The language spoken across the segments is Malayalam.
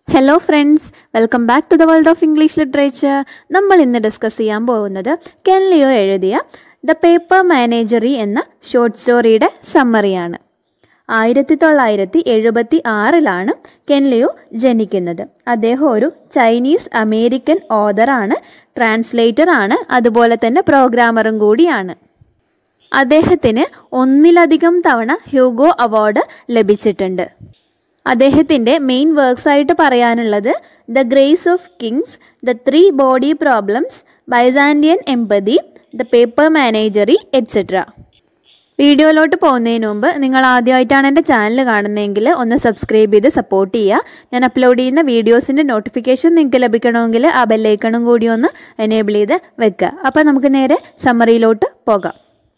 hello friends welcome back to the world of English literature നമ്മൾ ഇന്ന് ഡിസ്കസ് ചെയ്യാൻ പോകുന്നത് കെൻ ലിയോ എഴുതിയ ദ പേപ്പർ മാനേജറി എന്ന ഷോർട്ട് സ്റ്റോറിയുടെ സമ്മറിയാണ് ആയിരത്തി തൊള്ളായിരത്തി എഴുപത്തി ആറിലാണ് കെൻ ലിയോ ജനിക്കുന്നത് അദ്ദേഹം ഒരു ചൈനീസ് അമേരിക്കൻ ഓതറാണ് ട്രാൻസ്ലേറ്റർ ആണ് അതുപോലെ തന്നെ പ്രോഗ്രാമറും കൂടിയാണ് അദ്ദേഹത്തിന് ഒന്നിലധികം തവണ ഹ്യൂഗോ അവാർഡ് ലഭിച്ചിട്ടുണ്ട് അദ്ദേഹത്തിൻ്റെ മെയിൻ വർക്ക്സ് ആയിട്ട് പറയാനുള്ളത് the grace of kings the three body problems Byzantine empathy the paper menagerie etcetera വീഡിയോയിലോട്ട് പോകുന്നതിന് മുമ്പ് നിങ്ങൾ ആദ്യമായിട്ടാണ് എൻ്റെ ചാനൽ കാണുന്നതെങ്കിൽ ഒന്ന് സബ്സ്ക്രൈബ് ചെയ്ത് സപ്പോർട്ട് ചെയ്യുക ഞാൻ അപ്ലോഡ് ചെയ്യുന്ന വീഡിയോസിൻ്റെ നോട്ടിഫിക്കേഷൻ നിങ്ങൾക്ക് ലഭിക്കണമെങ്കിൽ ആ ബെല്ലൈക്കണും കൂടി ഒന്ന് എനേബിൾ ചെയ്ത് വെക്കുക അപ്പോൾ നമുക്ക് നേരെ സമ്മറിയിലോട്ട് പോകാം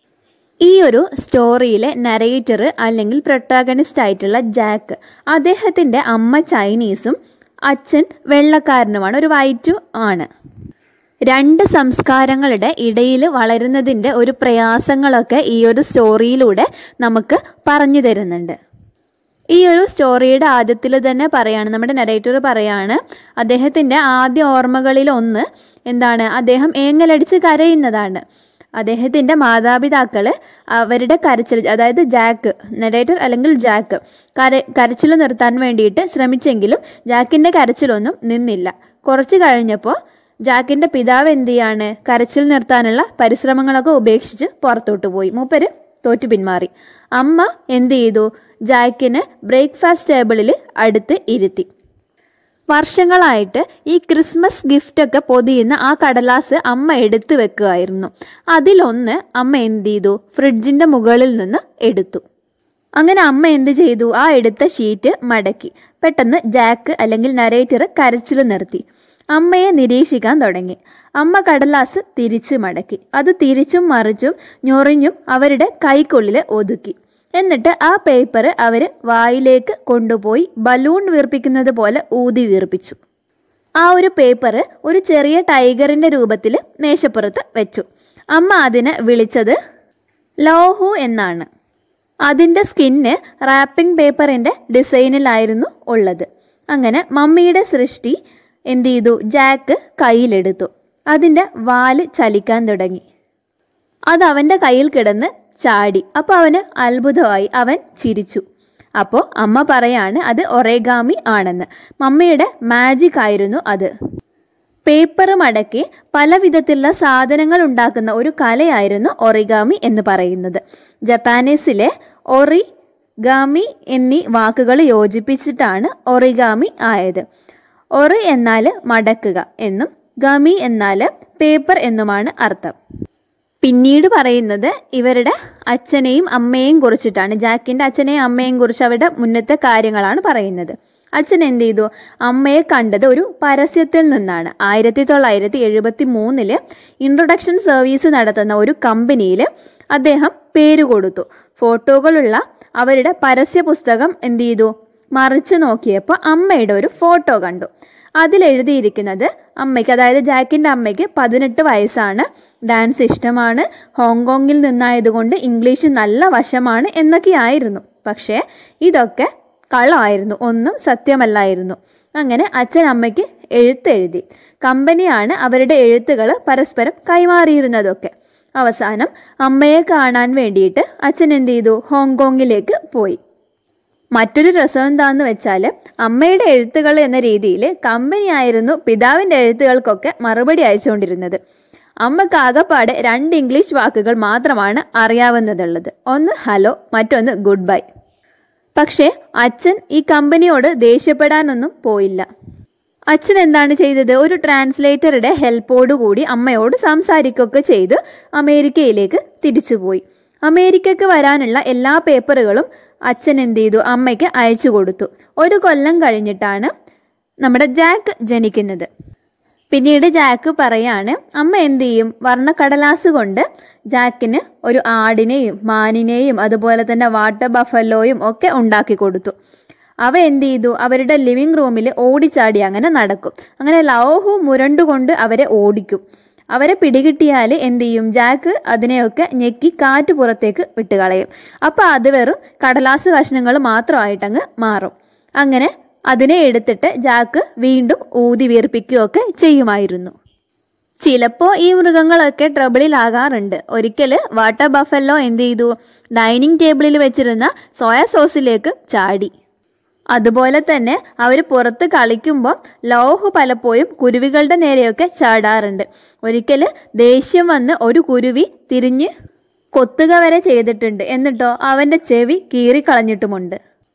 ഈ ഒരു സ്റ്റോറിയിലെ നരേറ്റർ അല്ലെങ്കിൽ പ്രൊട്ടാഗണിസ്റ്റ് ആയിട്ടുള്ള ജാക്ക് അദ്ദേഹത്തിൻ്റെ അമ്മ ചൈനീസും അച്ഛൻ വെള്ളക്കാരനുമാണ് ഒരു വൈറ്റു ആണ് രണ്ട് സംസ്കാരങ്ങളുടെ ഇടയിൽ വളരുന്നതിൻ്റെ ഒരു പ്രയാസങ്ങളൊക്കെ ഈ ഒരു സ്റ്റോറിയിലൂടെ നമുക്ക് പറഞ്ഞു തരുന്നുണ്ട് ഈ ഒരു സ്റ്റോറിയുടെ ആദ്യത്തിൽ തന്നെ പറയാണ് നമ്മുടെ നരേറ്റർ പറയാണ് അദ്ദേഹത്തിൻ്റെ ആദ്യ ഓർമ്മകളിൽ ഒന്ന് എന്താണ് അദ്ദേഹം ഏങ്ങലടിച്ച് കരയുന്നതാണ് അദ്ദേഹത്തിൻ്റെ മാതാപിതാക്കൾ അവരുടെ കരച്ചിൽ അതായത് ജാക്ക് നരേറ്റർ അല്ലെങ്കിൽ ജാക്ക് കര കരച്ചിൽ നിർത്താൻ വേണ്ടിയിട്ട് ശ്രമിച്ചെങ്കിലും ജാക്കിൻ്റെ കരച്ചിലൊന്നും നിന്നില്ല കുറച്ച് കഴിഞ്ഞപ്പോൾ ജാക്കിൻ്റെ പിതാവ് എന്ത് ചെയ്യാണ് കരച്ചിൽ നിർത്താനുള്ള പരിശ്രമങ്ങളൊക്കെ ഉപേക്ഷിച്ച് പുറത്തോട്ട് പോയി മൂപ്പര് തോറ്റു പിന്മാറി അമ്മ എന്ത് ചെയ്തു ജാക്കിന് ബ്രേക്ക്ഫാസ്റ്റ് ടേബിളിൽ അടുത്ത് ഇരുത്തി വർഷങ്ങളായിട്ട് ഈ ക്രിസ്മസ് ഗിഫ്റ്റൊക്കെ പൊതിയുന്ന ആ കടലാസ് അമ്മ എടുത്തു വെക്കുമായിരുന്നു അതിലൊന്ന് അമ്മ എന്ത് ചെയ്തു ഫ്രിഡ്ജിൻ്റെ മുകളിൽ നിന്ന് എടുത്തു അങ്ങനെ അമ്മ എന്ത് ചെയ്തു ആ എടുത്ത ഷീറ്റ് മടക്കി പെട്ടെന്ന് ജാക്ക് അല്ലെങ്കിൽ നരേറ്റർ കരച്ചിൽ നിർത്തി അമ്മയെ നിരീക്ഷിക്കാൻ തുടങ്ങി അമ്മ കടലാസ് തിരിച്ചു മടക്കി അത് തിരിച്ചും മറിച്ചും ഞൊറിഞ്ഞും അവരുടെ കൈക്കുള്ളിൽ ഒതുക്കി എന്നിട്ട് ആ പേപ്പർ അവർ വായിലേക്ക് കൊണ്ടുപോയി ബലൂൺ വീർപ്പിക്കുന്നത് പോലെ ഊതി വീർപ്പിച്ചു ആ ഒരു പേപ്പർ ഒരു ചെറിയ ടൈഗറിൻ്റെ രൂപത്തിൽ മേശപ്പുറത്ത് വെച്ചു അമ്മ അതിനെ വിളിച്ചത് ലോഹു എന്നാണ് അതിൻ്റെ സ്കിന്ന് റാപ്പിംഗ് പേപ്പറിൻ്റെ ഡിസൈനിലായിരുന്നു ഉള്ളത് അങ്ങനെ മമ്മിയുടെ സൃഷ്ടി എന്ത് ചെയ്തു ജാക്ക് കയ്യിലെടുത്തു അതിൻ്റെ വാല് ചലിക്കാൻ തുടങ്ങി അത് അവൻ്റെ കയ്യിൽ കിടന്ന് ചാടി അപ്പോൾ അവന് അത്ഭുതമായി അവൻ ചിരിച്ചു അപ്പോൾ അമ്മ പറയാണ് അത് ഒറേഗാമി ആണെന്ന് മമ്മിയുടെ മാജിക് ആയിരുന്നു അത് പേപ്പർ മടക്കി പല വിധത്തിലുള്ള സാധനങ്ങൾ ഉണ്ടാക്കുന്ന ഒരു കലയായിരുന്നു ഒറിഗാമി എന്ന് പറയുന്നത് ജപ്പാനീസിലെ ഒറി ഗാമി എന്നീ വാക്കുകൾ യോജിപ്പിച്ചിട്ടാണ് ഒറിഗാമി ആയത് ഒറി എന്നാൽ മടക്കുക എന്നും ഗമി എന്നാൽ പേപ്പർ എന്നുമാണ് അർത്ഥം പിന്നീട് പറയുന്നത് ഇവരുടെ അച്ഛനെയും അമ്മയെയും കുറിച്ചിട്ടാണ് ജാക്കിൻ്റെ അച്ഛനെയും അമ്മയെയും കുറിച്ച് അവരുടെ മുന്നത്തെ കാര്യങ്ങളാണ് പറയുന്നത് അച്ഛൻ എന്ത് ചെയ്തു അമ്മയെ കണ്ടത് ഒരു പരസ്യത്തിൽ നിന്നാണ് ആയിരത്തി തൊള്ളായിരത്തി എഴുപത്തി മൂന്നില് ഇൻട്രൊഡക്ഷൻ സർവീസ് നടത്തുന്ന ഒരു കമ്പനിയിൽ അദ്ദേഹം പേര് കൊടുത്തു ഫോട്ടോകളുള്ള അവരുടെ പരസ്യ പുസ്തകം എന്ത് ചെയ്തു മറിച്ച് നോക്കിയപ്പോൾ അമ്മയുടെ ഒരു ഫോട്ടോ കണ്ടു അതിലെഴുതിയിരിക്കുന്നത് അമ്മയ്ക്ക് അതായത് ജാക്കിൻ്റെ അമ്മയ്ക്ക് പതിനെട്ട് വയസ്സാണ് ഡാൻസ് ഇഷ്ടമാണ് ഹോങ്കോങ്ങിൽ നിന്നായതുകൊണ്ട് ഇംഗ്ലീഷ് നല്ല വശമാണ് എന്നൊക്കെയായിരുന്നു പക്ഷേ ഇതൊക്കെ കള്ളമായിരുന്നു ഒന്നും സത്യമല്ലായിരുന്നു അങ്ങനെ അച്ഛൻ അമ്മയ്ക്ക് എഴുത്തെഴുതി കമ്പനിയാണ് അവരുടെ എഴുത്തുകൾ പരസ്പരം കൈമാറിയിരുന്നതൊക്കെ അവസാനം അമ്മയെ കാണാൻ വേണ്ടിയിട്ട് അച്ഛൻ എന്ത് ചെയ്തു ഹോങ്കോങ്ങിലേക്ക് പോയി മറ്റൊരു രസം എന്താന്ന് വെച്ചാൽ അമ്മയുടെ എഴുത്തുകൾ എന്ന രീതിയിൽ കമ്പനി ആയിരുന്നു പിതാവിൻ്റെ എഴുത്തുകൾക്കൊക്കെ മറുപടി അയച്ചുകൊണ്ടിരുന്നത് അമ്മക്ക് ആകപ്പാടെ രണ്ട് ഇംഗ്ലീഷ് വാക്കുകൾ മാത്രമാണ് അറിയാവുന്നതുള്ളത് ഒന്ന് ഹലോ മറ്റൊന്ന് ഗുഡ് ബൈ പക്ഷേ അച്ഛൻ ഈ കമ്പനിയോട് ദേഷ്യപ്പെടാനൊന്നും പോയില്ല അച്ഛൻ എന്താണ് ചെയ്തത് ഒരു ട്രാൻസ്ലേറ്ററുടെ ഹെൽപ്പോടു കൂടി അമ്മയോട് സംസാരിക്കുകയൊക്കെ ചെയ്ത് അമേരിക്കയിലേക്ക് തിരിച്ചുപോയി അമേരിക്കയ്ക്ക് വരാനുള്ള എല്ലാ പേപ്പറുകളും അച്ഛൻ എന്ത് ചെയ്തു അമ്മയ്ക്ക് അയച്ചു കൊടുത്തു ഒരു കൊല്ലം കഴിഞ്ഞിട്ടാണ് നമ്മുടെ ജാക്ക് ജനിക്കുന്നത് പിന്നീട് ജാക്ക് പറയാണ് അമ്മ എന്ത് ചെയ്യും വർണ്ണക്കടലാസ് കൊണ്ട് ജാക്കിന് ഒരു ആടിനെയും മാനിനെയും അതുപോലെ തന്നെ വാട്ടർ ബഫലോയും ഒക്കെ ഉണ്ടാക്കി കൊടുത്തു അവ എന്ത് ചെയ്തു അവരുടെ ലിവിങ് റൂമിൽ ഓടിച്ചാടി അങ്ങനെ നടക്കും അങ്ങനെ ലൗഹു മുരണ്ടുകൊണ്ട് അവരെ ഓടിക്കും അവരെ പിടികിട്ടിയാൽ എന്ത് ചെയ്യും ജാക്ക് അതിനെയൊക്കെ ഞെക്കി കാറ്റ് പുറത്തേക്ക് വിട്ടുകളയും അപ്പോൾ അത് വെറും കടലാസ് കഷ്ണങ്ങൾ മാത്രമായിട്ടങ്ങ് മാറും അങ്ങനെ അതിനെ എടുത്തിട്ട് ജാക്ക് വീണ്ടും ഊതി വീർപ്പിക്കുകയൊക്കെ ചെയ്യുമായിരുന്നു ചിലപ്പോൾ ഈ മൃഗങ്ങളൊക്കെ ട്രബിളിലാകാറുണ്ട് ഒരിക്കൽ വാട്ടർ ബഫല്ലോ എന്ത് ചെയ്തു ഡൈനിങ് ടേബിളിൽ വെച്ചിരുന്ന സോയ സോസിലേക്ക് ചാടി അതുപോലെ തന്നെ അവർ പുറത്ത് കളിക്കുമ്പോൾ ലോഹു പലപ്പോഴും കുരുവികളുടെ നേരെയൊക്കെ ചാടാറുണ്ട് ഒരിക്കൽ ദേഷ്യം വന്ന് ഒരു കുരുവി തിരിഞ്ഞ് കൊത്തുക വരെ ചെയ്തിട്ടുണ്ട് എന്നിട്ടോ അവൻ്റെ ചെവി കീറിക്കളഞ്ഞിട്ടുമുണ്ട്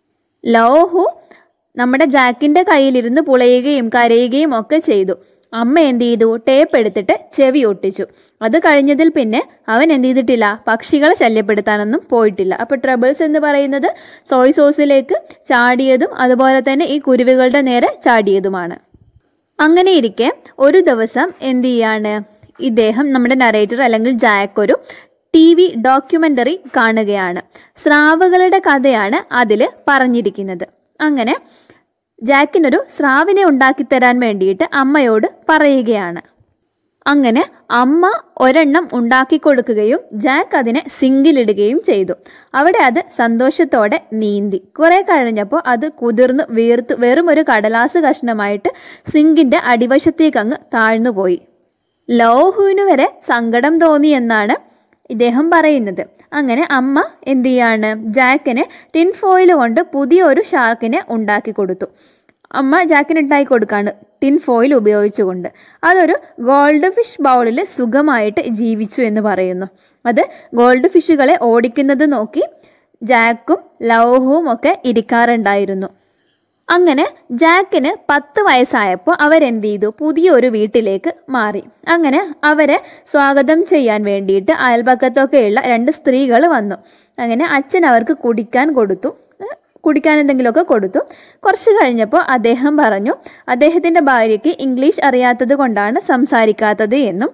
ലോഹു നമ്മുടെ ജാക്കിൻ്റെ കയ്യിലിരുന്ന് പുളയുകയും കരയുകയും ഒക്കെ ചെയ്തു അമ്മ എന്ത് ചെയ്തു ടേപ്പ് എടുത്തിട്ട് ചെവി ഒട്ടിച്ചു അത് കഴിഞ്ഞതിൽ പിന്നെ അവൻ എന്ത് ചെയ്തിട്ടില്ല പക്ഷികളെ ശല്യപ്പെടുത്താനൊന്നും പോയിട്ടില്ല അപ്പോൾ ട്രബിൾസ് എന്ന് പറയുന്നത് സോയ് സോസിലേക്ക് ചാടിയതും അതുപോലെ തന്നെ ഈ കുരുവികളുടെ നേരെ ചാടിയതുമാണ് അങ്ങനെ ഇരിക്കെ ഒരു ദിവസം എന്ത് ചെയ്യാണ് ഇദ്ദേഹം നമ്മുടെ നറേറ്റർ അല്ലെങ്കിൽ ജാക്ക് ഒരു ടി വി ഡോക്യുമെൻ്ററി കാണുകയാണ് സ്രാവുകളുടെ കഥയാണ് അതിൽ പറഞ്ഞിരിക്കുന്നത് അങ്ങനെ ജാക്കിനൊരു സ്രാവിനെ ഉണ്ടാക്കിത്തരാൻ വേണ്ടിയിട്ട് അമ്മയോട് പറയുകയാണ് അങ്ങനെ അമ്മ ഒരെണ്ണം ഉണ്ടാക്കി കൊടുക്കുകയും ജാക്ക് അതിനെ സിങ്കിലിടുകയും ചെയ്തു അവിടെ അത് സന്തോഷത്തോടെ നീന്തി കുറെ കഴിഞ്ഞപ്പോൾ അത് കുതിർന്ന് വീർത്ത് വെറും ഒരു കടലാസ് കഷ്ണമായിട്ട് സിങ്കിൻ്റെ അടിവശത്തേക്ക് അങ്ങ് താഴ്ന്നുപോയി ലോഹുവിന് വരെ സങ്കടം തോന്നി എന്നാണ് ഇദ്ദേഹം പറയുന്നത് അങ്ങനെ അമ്മ എന്ത് ചെയ്യാണ് ജാക്കിന് ടിൻ ഫോയിൽ കൊണ്ട് പുതിയൊരു ഷാർക്കിനെ ഉണ്ടാക്കി കൊടുത്തു അമ്മ ജാക്കിന് ഉണ്ടാക്കി കൊടുക്കാണ് ടിൻ ഫോയിൽ ഉപയോഗിച്ചുകൊണ്ട് അതൊരു ഗോൾഡ് ഫിഷ് ബൗളിൽ സുഖമായിട്ട് ജീവിച്ചു എന്ന് പറയുന്നു അത് ഗോൾഡ് ഫിഷുകളെ ഓടിക്കുന്നത് നോക്കി ജാക്കും ലൗഹവും ഒക്കെ ഇരിക്കാറുണ്ടായിരുന്നു അങ്ങനെ ജാക്കിന് പത്ത് വയസ്സായപ്പോൾ അവരെന്ത് ചെയ്തു പുതിയൊരു വീട്ടിലേക്ക് മാറി അങ്ങനെ അവരെ സ്വാഗതം ചെയ്യാൻ വേണ്ടിയിട്ട് അയൽപക്കത്തൊക്കെയുള്ള രണ്ട് സ്ത്രീകൾ വന്നു അങ്ങനെ അച്ഛൻ അവർക്ക് കുടിക്കാൻ കൊടുത്തു ഏഹ് കുടിക്കാൻ എന്തെങ്കിലുമൊക്കെ കൊടുത്തു കുറച്ച് കഴിഞ്ഞപ്പോൾ അദ്ദേഹം പറഞ്ഞു അദ്ദേഹത്തിൻ്റെ ഭാര്യയ്ക്ക് ഇംഗ്ലീഷ് അറിയാത്തത് കൊണ്ടാണ് സംസാരിക്കാത്തത് എന്നും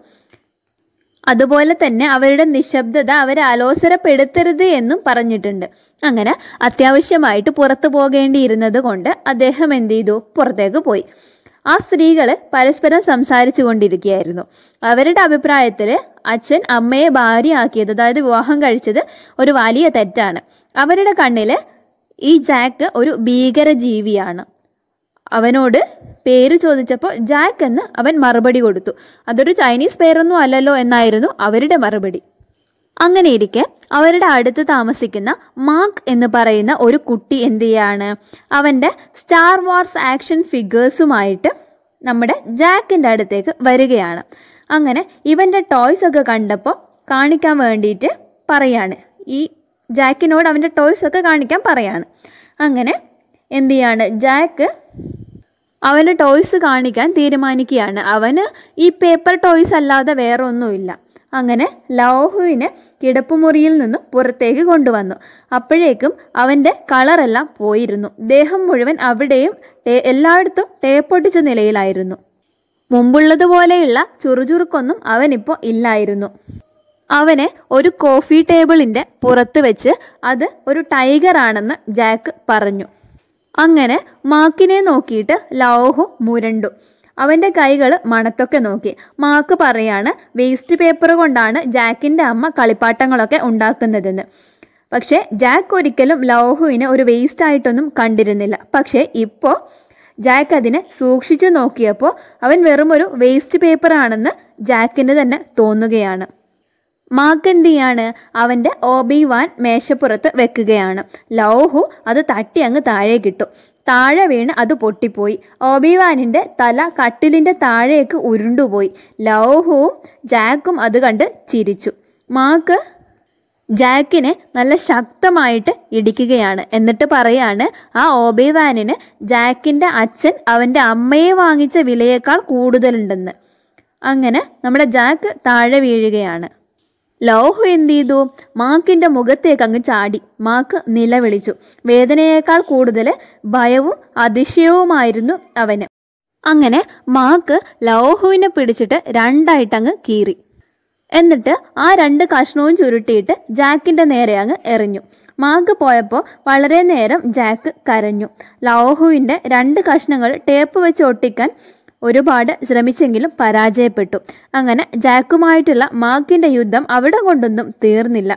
അതുപോലെ തന്നെ അവരുടെ നിശബ്ദത അവരെ അലോസരപ്പെടുത്തരുത് എന്നും പറഞ്ഞിട്ടുണ്ട് അങ്ങനെ അത്യാവശ്യമായിട്ട് പുറത്തു പോകേണ്ടിയിരുന്നത് കൊണ്ട് അദ്ദേഹം എന്ത് ചെയ്തു പുറത്തേക്ക് പോയി ആ സ്ത്രീകൾ പരസ്പരം സംസാരിച്ചു കൊണ്ടിരിക്കുകയായിരുന്നു അവരുടെ അഭിപ്രായത്തിൽ അച്ഛൻ അമ്മയെ ഭാര്യയാക്കിയത് അതായത് വിവാഹം കഴിച്ചത് ഒരു വലിയ തെറ്റാണ് അവരുടെ കണ്ണിൽ ഈ ജാക്ക് ഒരു ഭീകര ജീവിയാണ് അവനോട് പേര് ചോദിച്ചപ്പോൾ ജാക്ക് എന്ന് അവൻ മറുപടി കൊടുത്തു അതൊരു ചൈനീസ് പേരൊന്നും അല്ലല്ലോ എന്നായിരുന്നു അവരുടെ മറുപടി അങ്ങനെ ഇരിക്കെ അവരുടെ അടുത്ത് താമസിക്കുന്ന മാർക്ക് എന്ന് പറയുന്ന ഒരു കുട്ടി എന്ത് ചെയ്യാണ് അവൻ്റെ സ്റ്റാർ വാർസ് ആക്ഷൻ ഫിഗേഴ്സുമായിട്ട് നമ്മുടെ ജാക്കിൻ്റെ അടുത്തേക്ക് വരികയാണ് അങ്ങനെ ഇവൻ്റെ ടോയ്സ് ഒക്കെ കണ്ടപ്പോൾ കാണിക്കാൻ വേണ്ടിയിട്ട് പറയാണ് ഈ ജാക്കിനോട് അവൻ്റെ ടോയ്സ് ഒക്കെ കാണിക്കാൻ പറയാണ് അങ്ങനെ എന്ത് ചെയ്യാണ് ജാക്ക് അവന് ടോയ്സ് കാണിക്കാൻ തീരുമാനിക്കുകയാണ് അവന് ഈ പേപ്പർ ടോയ്സ് അല്ലാതെ വേറെ ഒന്നുമില്ല അങ്ങനെ ലൗഹുവിനെ കിടപ്പുമുറിയിൽ നിന്നും പുറത്തേക്ക് കൊണ്ടുവന്നു അപ്പോഴേക്കും അവൻ്റെ കളറെല്ലാം പോയിരുന്നു ദേഹം മുഴുവൻ അവിടെയും ടേ- എല്ലായിടത്തും ടേപ്പൊട്ടിച്ച നിലയിലായിരുന്നു മുമ്പുള്ളതുപോലെയുള്ള ചുറുചുറുക്കൊന്നും അവനിപ്പോൾ ഇല്ലായിരുന്നു അവനെ ഒരു കോഫി ടേബിളിൻ്റെ പുറത്ത് വെച്ച് അത് ഒരു ടൈഗർ ആണെന്ന് ജാക്ക് പറഞ്ഞു അങ്ങനെ മാക്കിനെ നോക്കിയിട്ട് ലൗഹു മുരണ്ടു അവൻ്റെ കൈകൾ മണത്തൊക്കെ നോക്കി മാക്ക് പറയാണ് വേസ്റ്റ് പേപ്പർ കൊണ്ടാണ് ജാക്കിൻ്റെ അമ്മ കളിപ്പാട്ടങ്ങളൊക്കെ ഉണ്ടാക്കുന്നതെന്ന് പക്ഷേ ജാക്ക് ഒരിക്കലും ലൗഹുവിനെ ഒരു വേസ്റ്റ് ആയിട്ടൊന്നും കണ്ടിരുന്നില്ല പക്ഷേ ഇപ്പോൾ ജാക്ക് അതിനെ സൂക്ഷിച്ചു നോക്കിയപ്പോൾ അവൻ വെറും ഒരു വേസ്റ്റ് പേപ്പർ ആണെന്ന് ജാക്കിന് തന്നെ തോന്നുകയാണ് മാർക്ക് എന്ത് ചെയ്യാണ് അവൻ്റെ ഓബി വാൻ മേശപ്പുറത്ത് വെക്കുകയാണ് ലൗഹു അത് തട്ടി അങ്ങ് താഴേക്കിട്ടു താഴെ വീണ് അത് പൊട്ടിപ്പോയി ഓബി വാനിൻ്റെ തല കട്ടിലിൻ്റെ താഴേക്ക് ഉരുണ്ടുപോയി ലൗഹുവും ജാക്കും അത് കണ്ട് ചിരിച്ചു മാർക്ക് ജാക്കിനെ നല്ല ശക്തമായിട്ട് ഇടിക്കുകയാണ് എന്നിട്ട് പറയാണ് ആ ഓബി വാനിന് ജാക്കിൻ്റെ അച്ഛൻ അവൻ്റെ അമ്മയെ വാങ്ങിച്ച വിലയേക്കാൾ കൂടുതലുണ്ടെന്ന് അങ്ങനെ നമ്മുടെ ജാക്ക് താഴെ വീഴുകയാണ് ലോഹു എന്ത് ചെയ്തു മാക്കിൻ്റെ മുഖത്തേക്ക് അങ്ങ് ചാടി മാക്ക് നിലവിളിച്ചു വേദനയേക്കാൾ കൂടുതൽ ഭയവും അതിശയവുമായിരുന്നു അവന് അങ്ങനെ മാക്ക് ലോഹുവിനെ പിടിച്ചിട്ട് രണ്ടായിട്ടങ്ങ് കീറി എന്നിട്ട് ആ രണ്ട് കഷ്ണവും ചുരുട്ടിയിട്ട് ജാക്കിൻ്റെ നേരെ അങ്ങ് എറിഞ്ഞു മാക്ക് പോയപ്പോൾ വളരെ നേരം ജാക്ക് കരഞ്ഞു ലൗഹുവിൻ്റെ രണ്ട് കഷ്ണങ്ങൾ ടേപ്പ് വെച്ച് ഒട്ടിക്കാൻ ഒരുപാട് ശ്രമിച്ചെങ്കിലും പരാജയപ്പെട്ടു അങ്ങനെ ജാക്കുമായിട്ടുള്ള മാക്കിൻ്റെ യുദ്ധം അവിടെ കൊണ്ടൊന്നും തീർന്നില്ല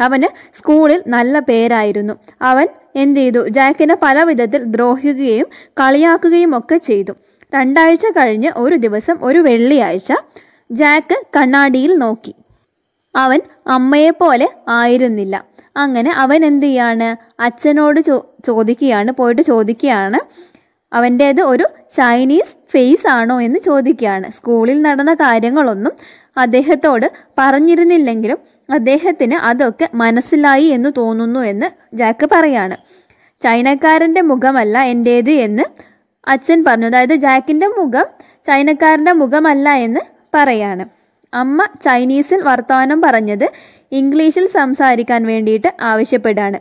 അവന് സ്കൂളിൽ നല്ല പേരായിരുന്നു അവൻ എന്ത് ചെയ്തു ജാക്കിനെ പല വിധത്തിൽ ദ്രോഹിക്കുകയും കളിയാക്കുകയും ഒക്കെ ചെയ്തു രണ്ടാഴ്ച കഴിഞ്ഞ് ഒരു ദിവസം ഒരു വെള്ളിയാഴ്ച ജാക്ക് കണ്ണാടിയിൽ നോക്കി അവൻ അമ്മയെപ്പോലെ ആയിരുന്നില്ല അങ്ങനെ അവൻ എന്ത് ചെയ്യാണ് അച്ഛനോട് ചോ ചോദിക്കുകയാണ് പോയിട്ട് ചോദിക്കുകയാണ് അവൻ്റേത് ഒരു ചൈനീസ് ഫേസ് ആണോ എന്ന് ചോദിക്കുകയാണ് സ്കൂളിൽ നടന്ന കാര്യങ്ങളൊന്നും അദ്ദേഹത്തോട് പറഞ്ഞിരുന്നില്ലെങ്കിലും അദ്ദേഹത്തിന് അതൊക്കെ മനസ്സിലായി എന്ന് തോന്നുന്നു എന്ന് ജാക്ക് പറയാണ് ചൈനക്കാരൻ്റെ മുഖമല്ല എൻ്റേത് എന്ന് അച്ഛൻ പറഞ്ഞു അതായത് ജാക്കിൻ്റെ മുഖം ചൈനക്കാരൻ്റെ മുഖമല്ല എന്ന് പറയാണ് അമ്മ ചൈനീസിൽ വർത്തമാനം പറഞ്ഞത് ഇംഗ്ലീഷിൽ സംസാരിക്കാൻ വേണ്ടിയിട്ട് ആവശ്യപ്പെടുകയാണ്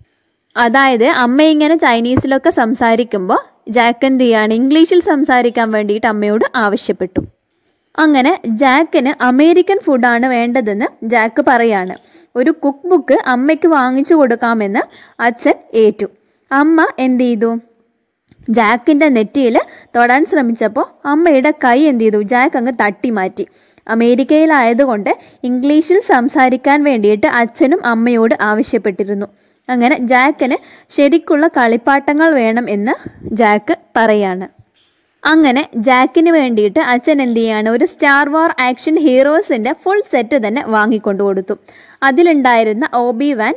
അതായത് അമ്മ ഇങ്ങനെ ചൈനീസിലൊക്കെ സംസാരിക്കുമ്പോൾ ജാക്ക് എന്ത് ചെയ്യാണ് ഇംഗ്ലീഷിൽ സംസാരിക്കാൻ വേണ്ടിയിട്ട് അമ്മയോട് ആവശ്യപ്പെട്ടു അങ്ങനെ ജാക്കിന് അമേരിക്കൻ ഫുഡാണ് വേണ്ടതെന്ന് ജാക്ക് പറയാണ് ഒരു കുക്ക് ബുക്ക് അമ്മയ്ക്ക് വാങ്ങിച്ചു കൊടുക്കാമെന്ന് അച്ഛൻ ഏറ്റു അമ്മ എന്ത് ചെയ്തു ജാക്കിൻ്റെ നെറ്റിയിൽ തൊടാൻ ശ്രമിച്ചപ്പോൾ അമ്മയുടെ കൈ എന്ത് ചെയ്തു ജാക്ക് അങ്ങ് തട്ടി മാറ്റി അമേരിക്കയിലായതുകൊണ്ട് ഇംഗ്ലീഷിൽ സംസാരിക്കാൻ വേണ്ടിയിട്ട് അച്ഛനും അമ്മയോട് ആവശ്യപ്പെട്ടിരുന്നു അങ്ങനെ ജാക്കിന് ശരിക്കുള്ള കളിപ്പാട്ടങ്ങൾ വേണം എന്ന് ജാക്ക് പറയാണ് അങ്ങനെ ജാക്കിന് വേണ്ടിയിട്ട് അച്ഛൻ എന്ത് ചെയ്യാണ് ഒരു സ്റ്റാർ വാർ ആക്ഷൻ ഹീറോസിൻ്റെ ഫുൾ സെറ്റ് തന്നെ വാങ്ങിക്കൊണ്ടു കൊടുത്തു അതിലുണ്ടായിരുന്ന ഓബി വാൻ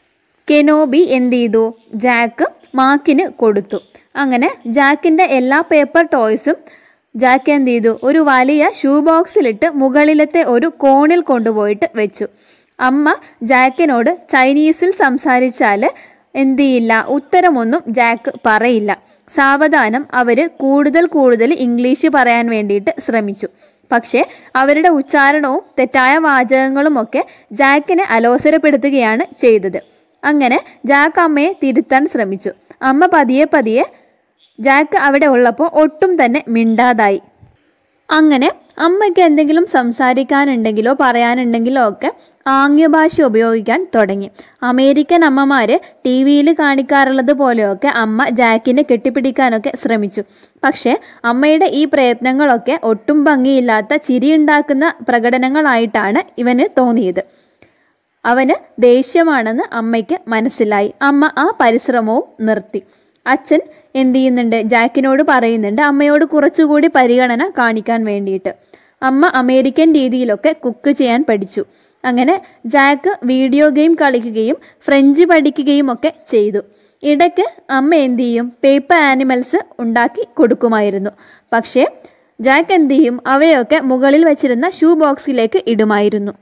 കെനോബി എന്ത് ചെയ്തു ജാക്ക് മാക്കിന് കൊടുത്തു അങ്ങനെ ജാക്കിൻ്റെ എല്ലാ പേപ്പർ ടോയ്സും ജാക്ക് എന്ത് ചെയ്തു ഒരു വലിയ ഷൂ ബോക്സിലിട്ട് മുകളിലത്തെ ഒരു കോണിൽ കൊണ്ടുപോയിട്ട് വെച്ചു അമ്മ ജാക്കിനോട് ചൈനീസിൽ സംസാരിച്ചാൽ എന്ത് ചെയ്യില്ല ഉത്തരമൊന്നും ജാക്ക് പറയില്ല സാവധാനം അവർ കൂടുതൽ കൂടുതൽ ഇംഗ്ലീഷ് പറയാൻ വേണ്ടിയിട്ട് ശ്രമിച്ചു പക്ഷേ അവരുടെ ഉച്ചാരണവും തെറ്റായ വാചകങ്ങളുമൊക്കെ ജാക്കിനെ അലോസരപ്പെടുത്തുകയാണ് ചെയ്തത് അങ്ങനെ ജാക്ക് അമ്മയെ തിരുത്താൻ ശ്രമിച്ചു അമ്മ പതിയെ പതിയെ ജാക്ക് അവിടെ ഉള്ളപ്പോൾ ഒട്ടും തന്നെ മിണ്ടാതായി അങ്ങനെ അമ്മയ്ക്ക് എന്തെങ്കിലും സംസാരിക്കാനുണ്ടെങ്കിലോ പറയാനുണ്ടെങ്കിലോ ഒക്കെ ആംഗ്യഭാഷ ഉപയോഗിക്കാൻ തുടങ്ങി അമേരിക്കൻ അമ്മമാർ ടി വിയിൽ കാണിക്കാറുള്ളത് പോലെയൊക്കെ അമ്മ ജാക്കിനെ കെട്ടിപ്പിടിക്കാനൊക്കെ ശ്രമിച്ചു പക്ഷേ അമ്മയുടെ ഈ പ്രയത്നങ്ങളൊക്കെ ഒട്ടും ഭംഗിയില്ലാത്ത ചിരിയുണ്ടാക്കുന്ന പ്രകടനങ്ങളായിട്ടാണ് ഇവന് തോന്നിയത് അവന് ദേഷ്യമാണെന്ന് അമ്മയ്ക്ക് മനസ്സിലായി അമ്മ ആ പരിശ്രമവും നിർത്തി അച്ഛൻ എന്ത് ചെയ്യുന്നുണ്ട് ജാക്കിനോട് പറയുന്നുണ്ട് അമ്മയോട് കുറച്ചുകൂടി പരിഗണന കാണിക്കാൻ വേണ്ടിയിട്ട് അമ്മ അമേരിക്കൻ രീതിയിലൊക്കെ കുക്ക് ചെയ്യാൻ പഠിച്ചു അങ്ങനെ ജാക്ക് വീഡിയോ ഗെയിം കളിക്കുകയും ഫ്രഞ്ച് പഠിക്കുകയും ഒക്കെ ചെയ്തു ഇടയ്ക്ക് അമ്മ എന്ത് ചെയ്യും പേപ്പർ ആനിമൽസ് ഉണ്ടാക്കി കൊടുക്കുമായിരുന്നു പക്ഷേ ജാക്ക് എന്ത് ചെയ്യും അവയൊക്കെ മുകളിൽ വെച്ചിരുന്ന ഷൂ ബോക്സിലേക്ക് ഇടുമായിരുന്നു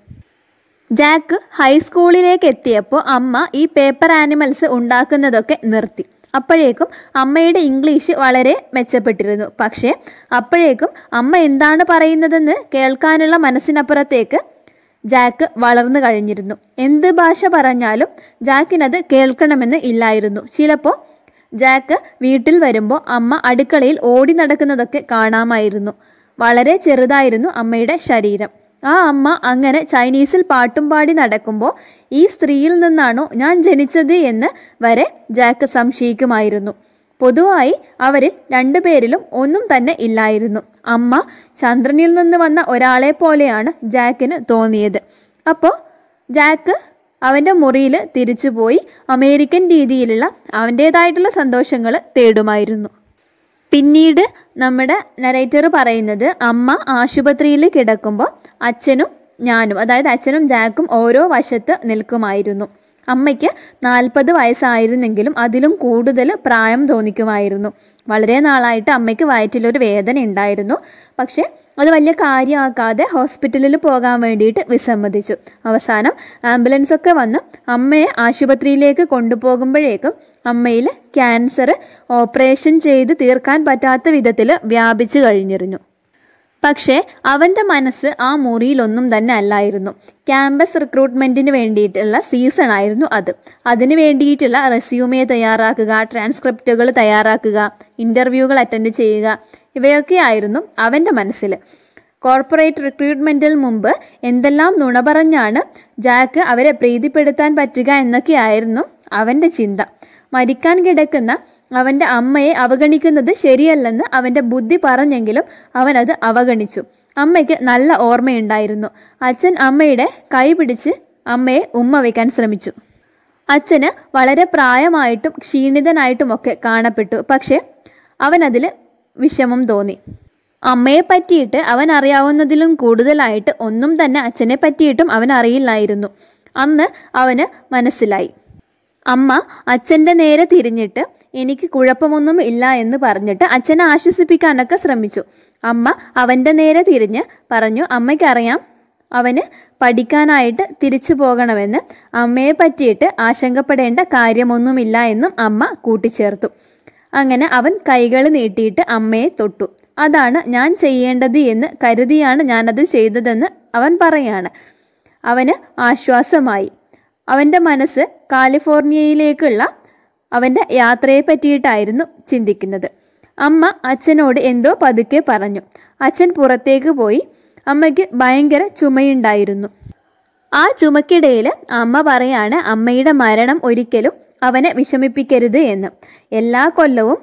ജാക്ക് ഹൈസ്കൂളിലേക്ക് എത്തിയപ്പോൾ അമ്മ ഈ പേപ്പർ ആനിമൽസ് ഉണ്ടാക്കുന്നതൊക്കെ നിർത്തി അപ്പോഴേക്കും അമ്മയുടെ ഇംഗ്ലീഷ് വളരെ മെച്ചപ്പെട്ടിരുന്നു പക്ഷേ അപ്പോഴേക്കും അമ്മ എന്താണ് പറയുന്നതെന്ന് കേൾക്കാനുള്ള മനസ്സിനപ്പുറത്തേക്ക് ജാക്ക് വളർന്നു കഴിഞ്ഞിരുന്നു എന്ത് ഭാഷ പറഞ്ഞാലും ജാക്കിനത് കേൾക്കണമെന്ന് ഇല്ലായിരുന്നു ചിലപ്പോൾ ജാക്ക് വീട്ടിൽ വരുമ്പോൾ അമ്മ അടുക്കളയിൽ ഓടി നടക്കുന്നതൊക്കെ കാണാമായിരുന്നു വളരെ ചെറുതായിരുന്നു അമ്മയുടെ ശരീരം ആ അമ്മ അങ്ങനെ ചൈനീസിൽ പാട്ടും പാടി നടക്കുമ്പോൾ ഈ സ്ത്രീയിൽ നിന്നാണോ ഞാൻ ജനിച്ചത് എന്ന് വരെ ജാക്ക് സംശയിക്കുമായിരുന്നു പൊതുവായി അവരിൽ രണ്ടുപേരിലും ഒന്നും തന്നെ ഇല്ലായിരുന്നു അമ്മ ചന്ദ്രനിൽ നിന്ന് വന്ന ഒരാളെ പോലെയാണ് ജാക്കിന് തോന്നിയത് അപ്പോൾ ജാക്ക് അവൻ്റെ മുറിയിൽ തിരിച്ചുപോയി അമേരിക്കൻ രീതിയിലുള്ള അവൻ്റേതായിട്ടുള്ള സന്തോഷങ്ങൾ തേടുമായിരുന്നു പിന്നീട് നമ്മുടെ നരേറ്റർ പറയുന്നത് അമ്മ ആശുപത്രിയിൽ കിടക്കുമ്പോൾ അച്ഛനും ഞാനും അതായത് അച്ഛനും ജാക്കും ഓരോ വശത്ത് നിൽക്കുമായിരുന്നു അമ്മയ്ക്ക് നാൽപ്പത് വയസ്സായിരുന്നെങ്കിലും അതിലും കൂടുതൽ പ്രായം തോന്നിക്കുമായിരുന്നു വളരെ നാളായിട്ട് അമ്മയ്ക്ക് വയറ്റിലൊരു വേദന ഉണ്ടായിരുന്നു പക്ഷേ അത് വലിയ കാര്യമാക്കാതെ ഹോസ്പിറ്റലിൽ പോകാൻ വേണ്ടിയിട്ട് വിസമ്മതിച്ചു അവസാനം ആംബുലൻസ് ഒക്കെ വന്ന് അമ്മയെ ആശുപത്രിയിലേക്ക് കൊണ്ടുപോകുമ്പോഴേക്കും അമ്മയിൽ ക്യാൻസർ ഓപ്പറേഷൻ ചെയ്ത് തീർക്കാൻ പറ്റാത്ത വിധത്തിൽ വ്യാപിച്ചു കഴിഞ്ഞിരുന്നു പക്ഷേ അവൻ്റെ മനസ്സ് ആ മുറിയിലൊന്നും തന്നെ അല്ലായിരുന്നു ക്യാമ്പസ് റിക്രൂട്ട്മെൻറ്റിന് വേണ്ടിയിട്ടുള്ള സീസൺ ആയിരുന്നു അത് അതിന് വേണ്ടിയിട്ടുള്ള റെസ്യൂമെ തയ്യാറാക്കുക ട്രാൻസ്ക്രിപ്റ്റുകൾ തയ്യാറാക്കുക ഇൻ്റർവ്യൂകൾ അറ്റൻഡ് ചെയ്യുക ഇവയൊക്കെയായിരുന്നു അവൻ്റെ മനസ്സിൽ കോർപ്പറേറ്റ് റിക്രൂട്ട്മെൻറ്റിൽ മുമ്പ് എന്തെല്ലാം നുണ പറഞ്ഞാണ് ജാക്ക് അവരെ പ്രീതിപ്പെടുത്താൻ പറ്റുക എന്നൊക്കെയായിരുന്നു അവൻ്റെ ചിന്ത മരിക്കാൻ കിടക്കുന്ന അവൻ്റെ അമ്മയെ അവഗണിക്കുന്നത് ശരിയല്ലെന്ന് അവൻ്റെ ബുദ്ധി പറഞ്ഞെങ്കിലും അവനത് അവഗണിച്ചു അമ്മയ്ക്ക് നല്ല ഓർമ്മയുണ്ടായിരുന്നു അച്ഛൻ അമ്മയുടെ കൈ പിടിച്ച് അമ്മയെ ഉമ്മ വയ്ക്കാൻ ശ്രമിച്ചു അച്ഛന് വളരെ പ്രായമായിട്ടും ക്ഷീണിതനായിട്ടുമൊക്കെ കാണപ്പെട്ടു പക്ഷേ അവനതിൽ വിഷമം തോന്നി അമ്മയെ പറ്റിയിട്ട് അവൻ അറിയാവുന്നതിലും കൂടുതലായിട്ട് ഒന്നും തന്നെ അച്ഛനെ പറ്റിയിട്ടും അവൻ അറിയില്ലായിരുന്നു അന്ന് അവന് മനസ്സിലായി അമ്മ അച്ഛൻ്റെ നേരെ തിരിഞ്ഞിട്ട് എനിക്ക് കുഴപ്പമൊന്നും ഇല്ല എന്ന് പറഞ്ഞിട്ട് അച്ഛനെ ആശ്വസിപ്പിക്കാനൊക്കെ ശ്രമിച്ചു അമ്മ അവൻ്റെ നേരെ തിരിഞ്ഞ് പറഞ്ഞു അമ്മയ്ക്കറിയാം അവന് പഠിക്കാനായിട്ട് തിരിച്ചു പോകണമെന്ന് അമ്മയെ പറ്റിയിട്ട് ആശങ്കപ്പെടേണ്ട കാര്യമൊന്നുമില്ല എന്നും അമ്മ കൂട്ടിച്ചേർത്തു അങ്ങനെ അവൻ കൈകൾ നീട്ടിയിട്ട് അമ്മയെ തൊട്ടു അതാണ് ഞാൻ ചെയ്യേണ്ടത് എന്ന് കരുതിയാണ് ഞാനത് ചെയ്തതെന്ന് അവൻ പറയാണ് അവന് ആശ്വാസമായി അവൻ്റെ മനസ്സ് കാലിഫോർണിയയിലേക്കുള്ള അവൻ്റെ യാത്രയെ പറ്റിയിട്ടായിരുന്നു ചിന്തിക്കുന്നത് അമ്മ അച്ഛനോട് എന്തോ പതുക്കെ പറഞ്ഞു അച്ഛൻ പുറത്തേക്ക് പോയി അമ്മയ്ക്ക് ഭയങ്കര ചുമയുണ്ടായിരുന്നു ആ ചുമക്കിടയിൽ അമ്മ പറയാണ് അമ്മയുടെ മരണം ഒരിക്കലും അവനെ വിഷമിപ്പിക്കരുത് എന്ന് എല്ലാ കൊല്ലവും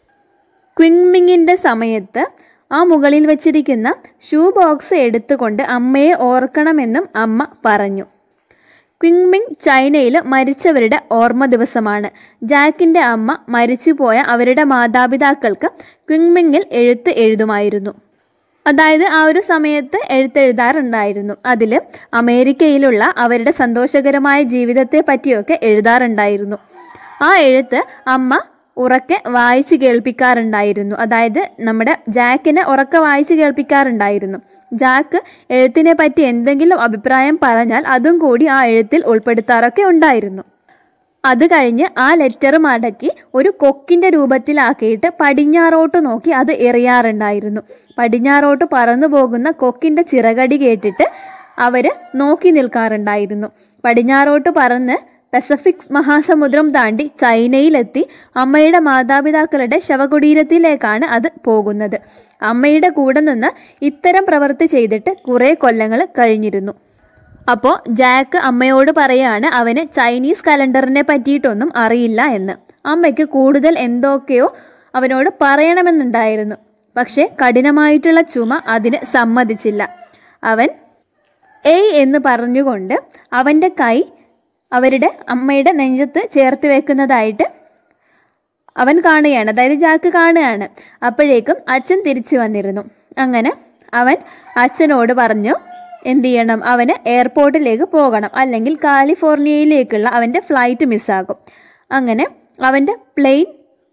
ക്വിങ്മിങ്ങിൻ്റെ സമയത്ത് ആ മുകളിൽ വെച്ചിരിക്കുന്ന ഷൂ ബോക്സ് എടുത്തുകൊണ്ട് അമ്മയെ ഓർക്കണമെന്നും അമ്മ പറഞ്ഞു ക്വിങ്മിങ് ചൈനയിൽ മരിച്ചവരുടെ ഓർമ്മ ദിവസമാണ് ജാക്കിൻ്റെ അമ്മ മരിച്ചുപോയ അവരുടെ മാതാപിതാക്കൾക്ക് ക്വിങ്മിങ്ങിൽ എഴുത്ത് എഴുതുമായിരുന്നു അതായത് ആ ഒരു സമയത്ത് എഴുത്തെഴുതാറുണ്ടായിരുന്നു അതിൽ അമേരിക്കയിലുള്ള അവരുടെ സന്തോഷകരമായ ജീവിതത്തെ പറ്റിയൊക്കെ എഴുതാറുണ്ടായിരുന്നു ആ എഴുത്ത് അമ്മ ഉറക്കെ വായിച്ച് കേൾപ്പിക്കാറുണ്ടായിരുന്നു അതായത് നമ്മുടെ ജാക്കിനെ ഉറക്കെ വായിച്ച് കേൾപ്പിക്കാറുണ്ടായിരുന്നു ജാക്ക് എഴുത്തിനെ പറ്റി എന്തെങ്കിലും അഭിപ്രായം പറഞ്ഞാൽ അതും കൂടി ആ എഴുത്തിൽ ഉൾപ്പെടുത്താറൊക്കെ ഉണ്ടായിരുന്നു അത് കഴിഞ്ഞ് ആ ലെറ്റർ മടക്കി ഒരു കൊക്കിൻ്റെ രൂപത്തിലാക്കിയിട്ട് പടിഞ്ഞാറോട്ട് നോക്കി അത് എറിയാറുണ്ടായിരുന്നു പടിഞ്ഞാറോട്ട് പറന്നു പോകുന്ന കൊക്കിൻ്റെ ചിറകടി കേട്ടിട്ട് അവർ നോക്കി നിൽക്കാറുണ്ടായിരുന്നു പടിഞ്ഞാറോട്ട് പറന്ന് പസഫിക് മഹാസമുദ്രം താണ്ടി ചൈനയിലെത്തി അമ്മയുടെ മാതാപിതാക്കളുടെ ശവകുടീരത്തിലേക്കാണ് അത് പോകുന്നത് അമ്മയുടെ കൂടെ നിന്ന് ഇത്തരം പ്രവൃത്തി ചെയ്തിട്ട് കുറേ കൊല്ലങ്ങൾ കഴിഞ്ഞിരുന്നു അപ്പോൾ ജാക്ക് അമ്മയോട് പറയാണ് അവന് ചൈനീസ് കലണ്ടറിനെ പറ്റിയിട്ടൊന്നും അറിയില്ല എന്ന് അമ്മയ്ക്ക് കൂടുതൽ എന്തൊക്കെയോ അവനോട് പറയണമെന്നുണ്ടായിരുന്നു പക്ഷേ കഠിനമായിട്ടുള്ള ചുമ അതിന് സമ്മതിച്ചില്ല അവൻ ഏയ് എന്ന് പറഞ്ഞുകൊണ്ട് അവൻ്റെ കൈ അവരുടെ അമ്മയുടെ നെഞ്ചത്ത് ചേർത്ത് വെക്കുന്നതായിട്ട് അവൻ കാണുകയാണ് അതായത് ജാക്ക് കാണുകയാണ് അപ്പോഴേക്കും അച്ഛൻ തിരിച്ചു വന്നിരുന്നു അങ്ങനെ അവൻ അച്ഛനോട് പറഞ്ഞു എന്ത് ചെയ്യണം അവന് എയർപോർട്ടിലേക്ക് പോകണം അല്ലെങ്കിൽ കാലിഫോർണിയയിലേക്കുള്ള അവൻ്റെ ഫ്ലൈറ്റ് മിസ്സാകും അങ്ങനെ അവൻ്റെ പ്ലെയിൻ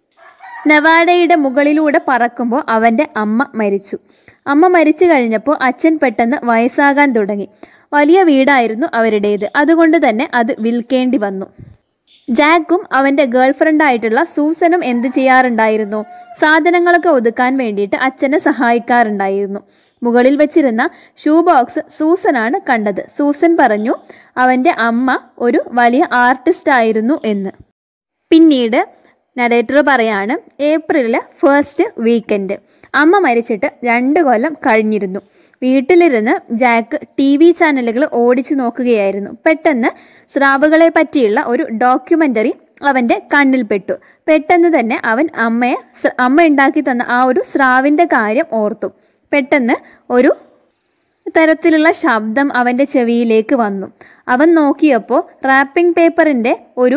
നെവാഡയുടെ മുകളിലൂടെ പറക്കുമ്പോൾ അവൻ്റെ അമ്മ മരിച്ചു അമ്മ മരിച്ചു കഴിഞ്ഞപ്പോൾ അച്ഛൻ പെട്ടെന്ന് വയസ്സാകാൻ തുടങ്ങി വലിയ വീടായിരുന്നു അവരുടേത് അതുകൊണ്ട് തന്നെ അത് വിൽക്കേണ്ടി വന്നു ജാക്കും അവൻ്റെ ഗേൾ ഫ്രണ്ടായിട്ടുള്ള സൂസനും എന്ത് ചെയ്യാറുണ്ടായിരുന്നു സാധനങ്ങളൊക്കെ ഒതുക്കാൻ വേണ്ടിയിട്ട് അച്ഛനെ സഹായിക്കാറുണ്ടായിരുന്നു മുകളിൽ വെച്ചിരുന്ന ഷൂ ബോക്സ് സൂസനാണ് കണ്ടത് സൂസൻ പറഞ്ഞു അവൻ്റെ അമ്മ ഒരു വലിയ ആർട്ടിസ്റ്റ് ആയിരുന്നു എന്ന് പിന്നീട് നരേറ്റർ പറയാണ് ഏപ്രിലിലെ ഫസ്റ്റ് വീക്കെൻഡ് അമ്മ മരിച്ചിട്ട് രണ്ട് കൊല്ലം കഴിഞ്ഞിരുന്നു വീട്ടിലിരുന്ന് ജാക്ക് ടി വി ചാനലുകൾ ഓടിച്ചു നോക്കുകയായിരുന്നു പെട്ടെന്ന് സ്രാവുകളെ പറ്റിയുള്ള ഒരു ഡോക്യുമെൻ്ററി അവൻ്റെ കണ്ണിൽപ്പെട്ടു പെട്ടെന്ന് തന്നെ അവൻ അമ്മയെ സ്- അമ്മ ഉണ്ടാക്കി തന്ന ആ ഒരു സ്രാവിൻ്റെ കാര്യം ഓർത്തു പെട്ടെന്ന് ഒരു തരത്തിലുള്ള ശബ്ദം അവൻ്റെ ചെവിയിലേക്ക് വന്നു അവൻ നോക്കിയപ്പോൾ റാപ്പിംഗ് പേപ്പറിൻ്റെ ഒരു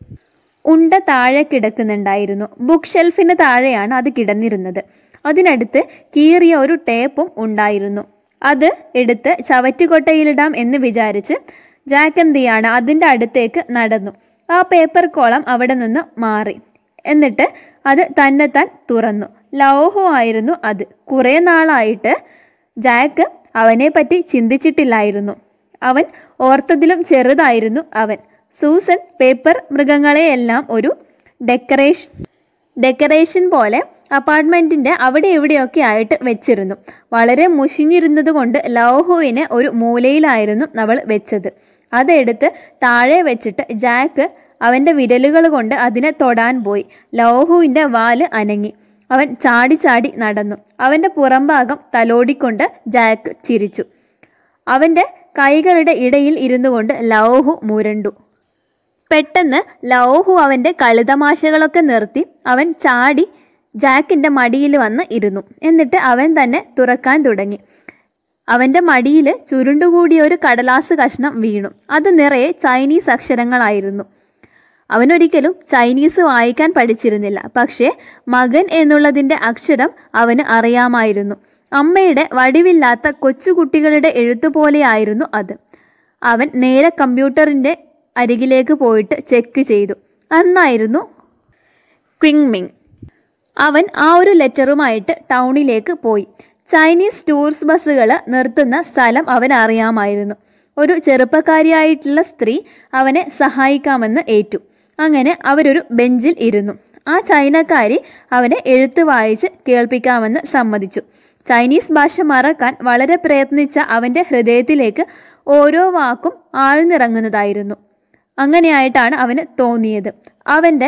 ഉണ്ട താഴെ കിടക്കുന്നുണ്ടായിരുന്നു ബുക്ക് ഷെൽഫിന് താഴെയാണ് അത് കിടന്നിരുന്നത് അതിനടുത്ത് കീറിയ ഒരു ടേപ്പും ഉണ്ടായിരുന്നു അത് എടുത്ത് ചവറ്റുകൊട്ടയിലിടാം എന്ന് വിചാരിച്ച് ജാക്ക് എന്ത് ചെയ്യാണ് അതിൻ്റെ അടുത്തേക്ക് നടന്നു ആ പേപ്പർ കോളം അവിടെ നിന്ന് മാറി എന്നിട്ട് അത് തന്നെത്താൻ തുറന്നു ലൗഹു ആയിരുന്നു അത് കുറേ നാളായിട്ട് ജാക്ക് അവനെപ്പറ്റി ചിന്തിച്ചിട്ടില്ലായിരുന്നു അവൻ ഓർത്തതിലും ചെറുതായിരുന്നു അവൻ സൂസൻ പേപ്പർ മൃഗങ്ങളെയെല്ലാം ഒരു ഡെക്കറേഷൻ ഡെക്കറേഷൻ പോലെ അപ്പാർട്ട്മെൻറ്റിൻ്റെ അവിടെ എവിടെയൊക്കെ ആയിട്ട് വെച്ചിരുന്നു വളരെ മുഷിഞ്ഞിരുന്നത് കൊണ്ട് ലൗഹുവിനെ ഒരു മൂലയിലായിരുന്നു അവൾ വെച്ചത് അതെടുത്ത് താഴെ വെച്ചിട്ട് ജാക്ക് അവൻ്റെ വിരലുകൾ കൊണ്ട് അതിനെ തൊടാൻ പോയി ലൗഹുവിൻ്റെ വാല് അനങ്ങി അവൻ ചാടി ചാടി നടന്നു അവൻ്റെ പുറംഭാഗം തലോടിക്കൊണ്ട് ജാക്ക് ചിരിച്ചു അവൻ്റെ കൈകളുടെ ഇടയിൽ ഇരുന്നു കൊണ്ട് ലൗഹു മുരണ്ടു പെട്ടെന്ന് ലൗഹു അവൻ്റെ കളിതമാശകളൊക്കെ നിർത്തി അവൻ ചാടി ജാക്കിൻ്റെ മടിയിൽ വന്ന് ഇരുന്നു എന്നിട്ട് അവൻ തന്നെ തുറക്കാൻ തുടങ്ങി അവൻ്റെ മടിയിൽ ചുരുണ്ടുകൂടിയ ഒരു കടലാസ് കഷ്ണം വീണു അത് നിറയെ ചൈനീസ് അക്ഷരങ്ങളായിരുന്നു അവനൊരിക്കലും ചൈനീസ് വായിക്കാൻ പഠിച്ചിരുന്നില്ല പക്ഷേ മകൻ എന്നുള്ളതിൻ്റെ അക്ഷരം അവന് അറിയാമായിരുന്നു അമ്മയുടെ വടിവില്ലാത്ത കൊച്ചുകുട്ടികളുടെ എഴുത്തുപോലെയായിരുന്നു അത് അവൻ നേരെ കമ്പ്യൂട്ടറിൻ്റെ അരികിലേക്ക് പോയിട്ട് ചെക്ക് ചെയ്തു അന്നായിരുന്നു ക്വിങ്മിങ് അവൻ ആ ഒരു ലെറ്ററുമായിട്ട് ടൗണിലേക്ക് പോയി ചൈനീസ് ടൂറിസ്റ്റ് ബസ്സുകൾ നിർത്തുന്ന സ്ഥലം അവൻ അറിയാമായിരുന്നു ഒരു ചെറുപ്പക്കാരിയായിട്ടുള്ള സ്ത്രീ അവനെ സഹായിക്കാമെന്ന് ഏറ്റു അങ്ങനെ അവരൊരു ബെഞ്ചിൽ ഇരുന്നു ആ ചൈനക്കാരി അവനെ എഴുത്ത് വായിച്ച് കേൾപ്പിക്കാമെന്ന് സമ്മതിച്ചു ചൈനീസ് ഭാഷ മറക്കാൻ വളരെ പ്രയത്നിച്ച അവൻ്റെ ഹൃദയത്തിലേക്ക് ഓരോ വാക്കും ആഴ്ന്നിറങ്ങുന്നതായിരുന്നു അങ്ങനെയായിട്ടാണ് അവന് തോന്നിയത് അവൻ്റെ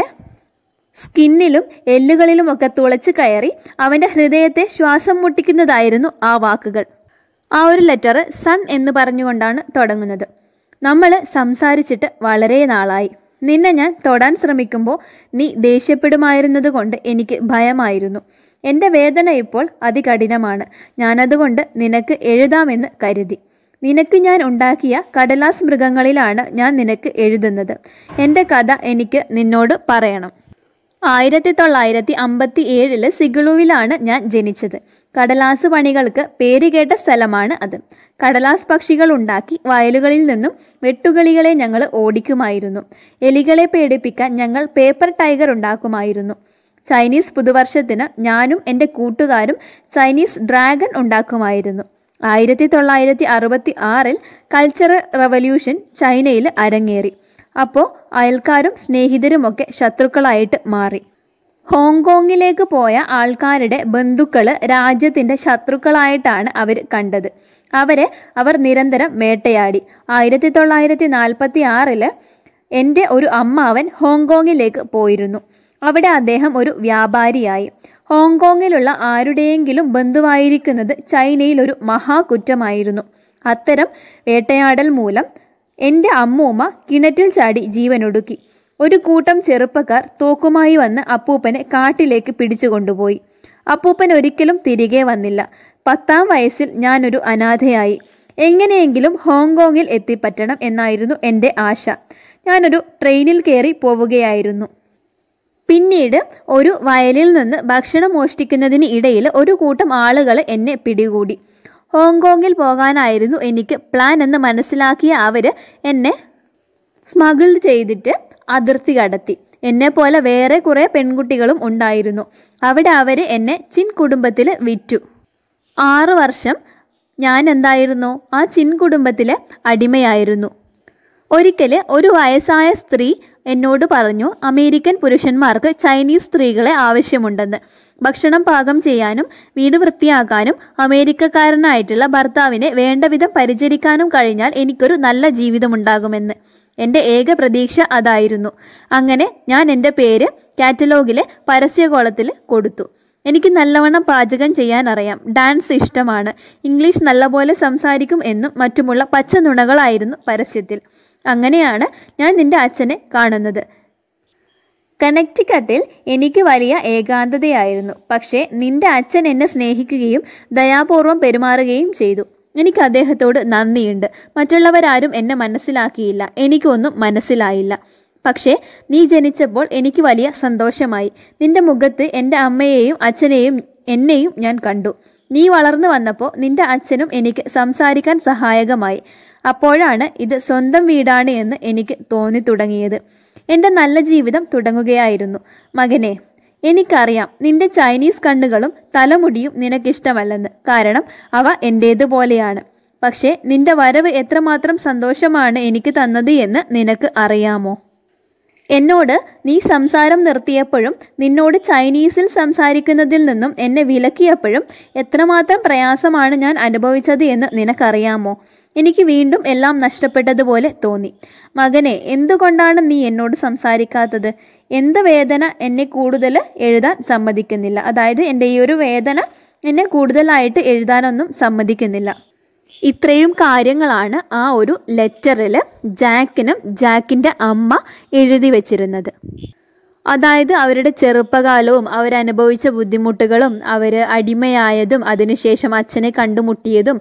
സ്കിന്നിലും എല്ലുകളിലുമൊക്കെ തുളച്ചു കയറി അവൻ്റെ ഹൃദയത്തെ ശ്വാസം മുട്ടിക്കുന്നതായിരുന്നു ആ വാക്കുകൾ ആ ഒരു ലെറ്റർ സൺ എന്ന് പറഞ്ഞുകൊണ്ടാണ് തുടങ്ങുന്നത് നമ്മൾ സംസാരിച്ചിട്ട് വളരെ നാളായി നിന്നെ ഞാൻ തൊടാൻ ശ്രമിക്കുമ്പോൾ നീ ദേഷ്യപ്പെടുമായിരുന്നത് കൊണ്ട് എനിക്ക് ഭയമായിരുന്നു എൻ്റെ വേദന ഇപ്പോൾ അതികഠിനമാണ് ഞാനതുകൊണ്ട് നിനക്ക് എഴുതാമെന്ന് കരുതി നിനക്ക് ഞാൻ ഉണ്ടാക്കിയ കടലാസ് മൃഗങ്ങളിലാണ് ഞാൻ നിനക്ക് എഴുതുന്നത് എൻ്റെ കഥ എനിക്ക് നിന്നോട് പറയണം ആയിരത്തി തൊള്ളായിരത്തി അമ്പത്തി ഏഴില് സിഗളുവിലാണ് ഞാൻ ജനിച്ചത് കടലാസ് പണികൾക്ക് പേരുകേട്ട സ്ഥലമാണ് അത് കടലാസ് പക്ഷികൾ ഉണ്ടാക്കി വയലുകളിൽ നിന്നും വെട്ടുകിളികളെ ഞങ്ങൾ ഓടിക്കുമായിരുന്നു എലികളെ പേടിപ്പിക്കാൻ ഞങ്ങൾ പേപ്പർ ടൈഗർ ഉണ്ടാക്കുമായിരുന്നു ചൈനീസ് പുതുവർഷത്തിന് ഞാനും എൻ്റെ കൂട്ടുകാരും ചൈനീസ് ഡ്രാഗൺ ഉണ്ടാക്കുമായിരുന്നു ആയിരത്തി തൊള്ളായിരത്തി അറുപത്തി ആറിൽ കൾച്ചറൽ റവല്യൂഷൻ ചൈനയിൽ അരങ്ങേറി അപ്പോൾ അയൽക്കാരും സ്നേഹിതരുമൊക്കെ ശത്രുക്കളായിട്ട് മാറി ഹോങ്കോങ്ങിലേക്ക് പോയ ആൾക്കാരുടെ ബന്ധുക്കൾ രാജ്യത്തിൻ്റെ ശത്രുക്കളായിട്ടാണ് അവർ കണ്ടത് അവരെ അവർ നിരന്തരം വേട്ടയാടി ആയിരത്തി തൊള്ളായിരത്തി നാൽപ്പത്തി ആറില് എൻ്റെ ഒരു അമ്മാവൻ ഹോങ്കോങ്ങിലേക്ക് പോയിരുന്നു അവിടെ അദ്ദേഹം ഒരു വ്യാപാരിയായി ഹോങ്കോങ്ങിലുള്ള ആരുടെയെങ്കിലും ബന്ധുവായിരിക്കുന്നത് ചൈനയിൽ ഒരു മഹാകുറ്റമായിരുന്നു അത്തരം വേട്ടയാടൽ മൂലം എൻ്റെ അമ്മൂമ്മ കിണറ്റിൽ ചാടി ജീവനൊടുക്കി ഒരു കൂട്ടം ചെറുപ്പക്കാർ തോക്കുമായി വന്ന് അപ്പൂപ്പനെ കാട്ടിലേക്ക് പിടിച്ചുകൊണ്ടുപോയി അപ്പൂപ്പൻ ഒരിക്കലും തിരികെ വന്നില്ല പത്താം വയസ്സിൽ ഞാനൊരു അനാഥയായി എങ്ങനെയെങ്കിലും ഹോങ്കോങ്ങിൽ എത്തിപ്പറ്റണം എന്നായിരുന്നു എൻ്റെ ആശ ഞാനൊരു ട്രെയിനിൽ കയറി പോവുകയായിരുന്നു പിന്നീട് ഒരു വയലിൽ നിന്ന് ഭക്ഷണം മോഷ്ടിക്കുന്നതിന് ഇടയിൽ ഒരു കൂട്ടം ആളുകൾ എന്നെ പിടികൂടി ഹോങ്കോങ്ങിൽ പോകാനായിരുന്നു എനിക്ക് പ്ലാൻ എന്ന് മനസ്സിലാക്കിയ അവർ എന്നെ സ്മഗിൾ ചെയ്തിട്ട് അതിർത്തി കടത്തി എന്നെപ്പോലെ വേറെ കുറേ പെൺകുട്ടികളും ഉണ്ടായിരുന്നു അവിടെ അവർ എന്നെ ചിൻ കുടുംബത്തിൽ വിറ്റു ആറ് വർഷം ഞാൻ എന്തായിരുന്നു ആ ചിൻ കുടുംബത്തിലെ അടിമയായിരുന്നു ഒരിക്കൽ ഒരു വയസ്സായ സ്ത്രീ എന്നോട് പറഞ്ഞു അമേരിക്കൻ പുരുഷന്മാർക്ക് ചൈനീസ് സ്ത്രീകളെ ആവശ്യമുണ്ടെന്ന് ഭക്ഷണം പാകം ചെയ്യാനും വീട് വൃത്തിയാക്കാനും അമേരിക്കക്കാരനായിട്ടുള്ള ഭർത്താവിനെ വേണ്ടവിധം പരിചരിക്കാനും കഴിഞ്ഞാൽ എനിക്കൊരു നല്ല ജീവിതമുണ്ടാകുമെന്ന് എൻ്റെ ഏക പ്രതീക്ഷ അതായിരുന്നു അങ്ങനെ ഞാൻ എൻ്റെ പേര് കാറ്റലോഗിലെ പരസ്യകോളത്തിൽ കൊടുത്തു എനിക്ക് നല്ലവണ്ണം പാചകം ചെയ്യാൻ അറിയാം ഡാൻസ് ഇഷ്ടമാണ് ഇംഗ്ലീഷ് നല്ലപോലെ സംസാരിക്കും എന്നും മറ്റുമുള്ള പച്ച നുണകളായിരുന്നു പരസ്യത്തിൽ അങ്ങനെയാണ് ഞാൻ നിന്റെ അച്ഛനെ കാണുന്നത് കണക്റ്റിക്കട്ടിൽ എനിക്ക് വലിയ ഏകാന്തതയായിരുന്നു പക്ഷേ നിന്റെ അച്ഛൻ എന്നെ സ്നേഹിക്കുകയും ദയാപൂർവം പെരുമാറുകയും ചെയ്തു എനിക്ക് അദ്ദേഹത്തോട് നന്ദിയുണ്ട് മറ്റുള്ളവരാരും എന്നെ മനസ്സിലാക്കിയില്ല എനിക്കൊന്നും മനസ്സിലായില്ല പക്ഷേ നീ ജനിച്ചപ്പോൾ എനിക്ക് വലിയ സന്തോഷമായി നിന്റെ മുഖത്ത് എൻ്റെ അമ്മയെയും അച്ഛനെയും എന്നെയും ഞാൻ കണ്ടു നീ വളർന്നു വന്നപ്പോൾ നിന്റെ അച്ഛനും എനിക്ക് സംസാരിക്കാൻ സഹായകമായി അപ്പോഴാണ് ഇത് സ്വന്തം വീടാണ് എന്ന് എനിക്ക് തോന്നി തുടങ്ങിയത് എൻ്റെ നല്ല ജീവിതം തുടങ്ങുകയായിരുന്നു മകനെ എനിക്കറിയാം നിന്റെ ചൈനീസ് കണ്ണുകളും തലമുടിയും നിനക്കിഷ്ടമല്ലെന്ന് കാരണം അവ എൻ്റേതുപോലെയാണ് പക്ഷേ നിന്റെ വരവ് എത്രമാത്രം സന്തോഷമാണ് എനിക്ക് തന്നത് എന്ന് നിനക്ക് അറിയാമോ എന്നോട് നീ സംസാരം നിർത്തിയപ്പോഴും നിന്നോട് ചൈനീസിൽ സംസാരിക്കുന്നതിൽ നിന്നും എന്നെ വിലക്കിയപ്പോഴും എത്രമാത്രം പ്രയാസമാണ് ഞാൻ അനുഭവിച്ചത് എന്ന് നിനക്കറിയാമോ എനിക്ക് വീണ്ടും എല്ലാം നഷ്ടപ്പെട്ടതുപോലെ തോന്നി മകനെ എന്തുകൊണ്ടാണ് നീ എന്നോട് സംസാരിക്കാത്തത് എന്ത് വേദന എന്നെ കൂടുതൽ എഴുതാൻ സമ്മതിക്കുന്നില്ല അതായത് എൻ്റെ ഈ ഒരു വേദന എന്നെ കൂടുതലായിട്ട് എഴുതാനൊന്നും സമ്മതിക്കുന്നില്ല ഇത്രയും കാര്യങ്ങളാണ് ആ ഒരു ലെറ്ററിൽ ജാക്കിനും ജാക്കിൻ്റെ അമ്മ എഴുതി വച്ചിരുന്നത് അതായത് അവരുടെ ചെറുപ്പകാലവും അവരനുഭവിച്ച ബുദ്ധിമുട്ടുകളും അവർ അടിമയായതും അതിനുശേഷം അച്ഛനെ കണ്ടുമുട്ടിയതും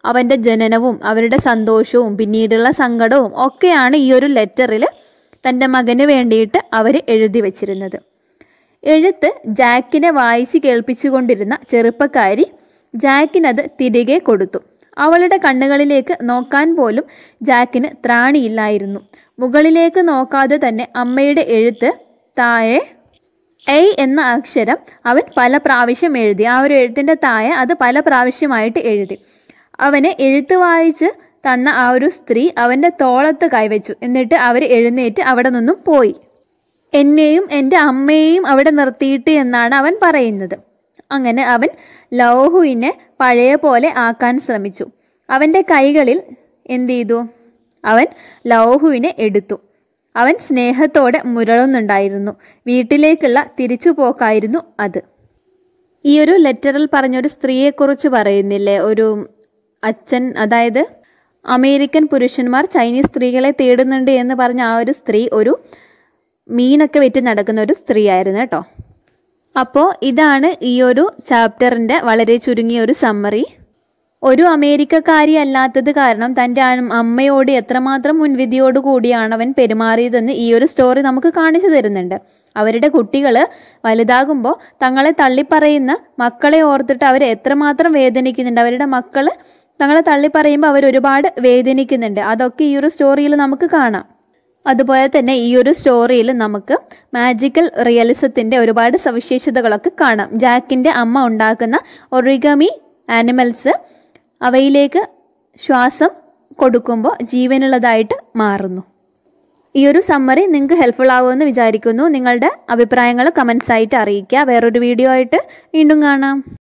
അവൻ്റെ ജനനവും അവരുടെ സന്തോഷവും പിന്നീടുള്ള സങ്കടവും ഒക്കെയാണ് ഈ ഒരു ലെറ്ററിൽ തൻ്റെ മകന് വേണ്ടിയിട്ട് അവർ എഴുതി വച്ചിരുന്നത് എഴുത്ത് ജാക്കിനെ വായിച്ച് കേൾപ്പിച്ചുകൊണ്ടിരുന്ന ചെറുപ്പക്കാരി ജാക്കിനത് തിരികെ കൊടുത്തു അവളുടെ കണ്ണുകളിലേക്ക് നോക്കാൻ പോലും ജാക്കിന് ത്രാണിയില്ലായിരുന്നു മുകളിലേക്ക് നോക്കാതെ തന്നെ അമ്മയുടെ എഴുത്ത് താഴെ എയ് എന്ന അക്ഷരം അവൻ പല പ്രാവശ്യം എഴുതി ആ ഒരു എഴുത്തിൻ്റെ താഴെ അത് പല പ്രാവശ്യമായിട്ട് എഴുതി അവനെ എഴുത്ത് വായിച്ച് തന്ന ആ ഒരു സ്ത്രീ അവൻ്റെ തോളത്ത് കൈവച്ചു എന്നിട്ട് അവർ എഴുന്നേറ്റ് അവിടെ നിന്നും പോയി എന്നെയും എൻ്റെ അമ്മയെയും അവിടെ നിർത്തിയിട്ട് എന്നാണ് അവൻ പറയുന്നത് അങ്ങനെ അവൻ ലൗഹുവിനെ പഴയ പോലെ ആക്കാൻ ശ്രമിച്ചു അവൻ്റെ കൈകളിൽ എന്ത് ചെയ്തു അവൻ ലൗഹുവിനെ എടുത്തു അവൻ സ്നേഹത്തോടെ മുരളുന്നുണ്ടായിരുന്നു വീട്ടിലേക്കുള്ള തിരിച്ചുപോക്കായിരുന്നു അത് ഈ ഒരു ലെറ്ററിൽ പറഞ്ഞൊരു സ്ത്രീയെക്കുറിച്ച് പറയുന്നില്ലേ ഒരു അച്ഛൻ അതായത് അമേരിക്കൻ പുരുഷന്മാർ ചൈനീസ് സ്ത്രീകളെ തേടുന്നുണ്ട് എന്ന് പറഞ്ഞ ആ ഒരു സ്ത്രീ ഒരു മീനൊക്കെ വെറ്റി നടക്കുന്ന ഒരു സ്ത്രീയായിരുന്നു കേട്ടോ അപ്പോൾ ഇതാണ് ഈ ഒരു ചാപ്റ്ററിൻ്റെ വളരെ ചുരുങ്ങിയ ഒരു സമ്മറി ഒരു അമേരിക്കക്കാരി അല്ലാത്തത് കാരണം തൻ്റെ അം- അമ്മയോട് എത്രമാത്രം മുൻവിധിയോട് കൂടിയാണ് അവൻ പെരുമാറിയതെന്ന് ഈ ഒരു സ്റ്റോറി നമുക്ക് കാണിച്ചു തരുന്നുണ്ട് അവരുടെ കുട്ടികൾ വലുതാകുമ്പോൾ തങ്ങളെ തള്ളിപ്പറയുന്ന മക്കളെ ഓർത്തിട്ട് അവർ എത്രമാത്രം വേദനിക്കുന്നുണ്ട് അവരുടെ മക്കൾ തങ്ങളെ തള്ളിപ്പറയുമ്പോൾ അവർ ഒരുപാട് വേദനിക്കുന്നുണ്ട് അതൊക്കെ ഈ ഒരു സ്റ്റോറിയിൽ നമുക്ക് കാണാം അതുപോലെ തന്നെ ഈ ഒരു സ്റ്റോറിയിൽ നമുക്ക് മാജിക്കൽ റിയലിസത്തിൻ്റെ ഒരുപാട് സവിശേഷതകളൊക്കെ കാണാം ജാക്കിൻ്റെ അമ്മ ഉണ്ടാക്കുന്ന ഒറിഗമി ആനിമൽസ് അവയിലേക്ക് ശ്വാസം കൊടുക്കുമ്പോൾ ജീവനുള്ളതായിട്ട് മാറുന്നു ഈ ഒരു സമ്മറി നിങ്ങൾക്ക് ഹെൽപ്ഫുൾ ആവുമെന്ന് വിചാരിക്കുന്നു നിങ്ങളുടെ അഭിപ്രായങ്ങൾ കമൻസ് ആയിട്ട് അറിയിക്കുക വേറൊരു വീഡിയോ ആയിട്ട് വീണ്ടും കാണാം